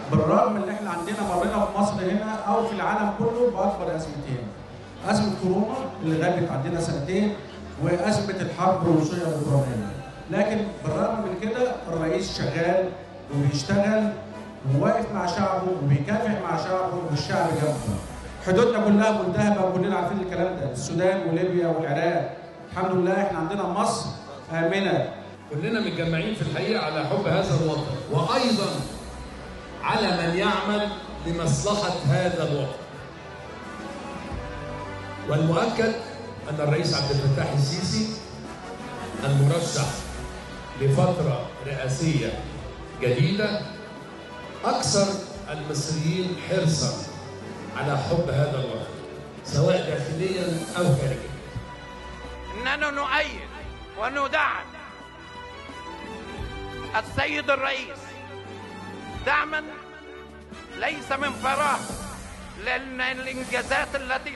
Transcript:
بالرغم ان احنا عندنا مرينا في مصر هنا او في العالم كله باكبر ازمتين ازمه كورونا اللي غابت عندنا سنتين وازمه الحرب الروسيه الاوكرانيه لكن بالرغم من كده الرئيس شغال وبيشتغل وواقف مع شعبه وبيكافح مع شعبه والشعب جنبه حدودنا كلها ملتهبه وكلنا عارفين الكلام ده السودان وليبيا والعراق الحمد لله احنا عندنا مصر امنه كلنا متجمعين في الحقيقه على حب هذا الوطن وايضا على من يعمل لمصلحه هذا الوطن والمؤكد ان الرئيس عبد الفتاح السيسي المرشح لفتره رئاسيه جديده اكثر المصريين حرصا على حب هذا الوطن سواء داخليا او خارجيا اننا نؤيد وندعم السيد الرئيس دعما ليس من فراغ لان الانجازات التي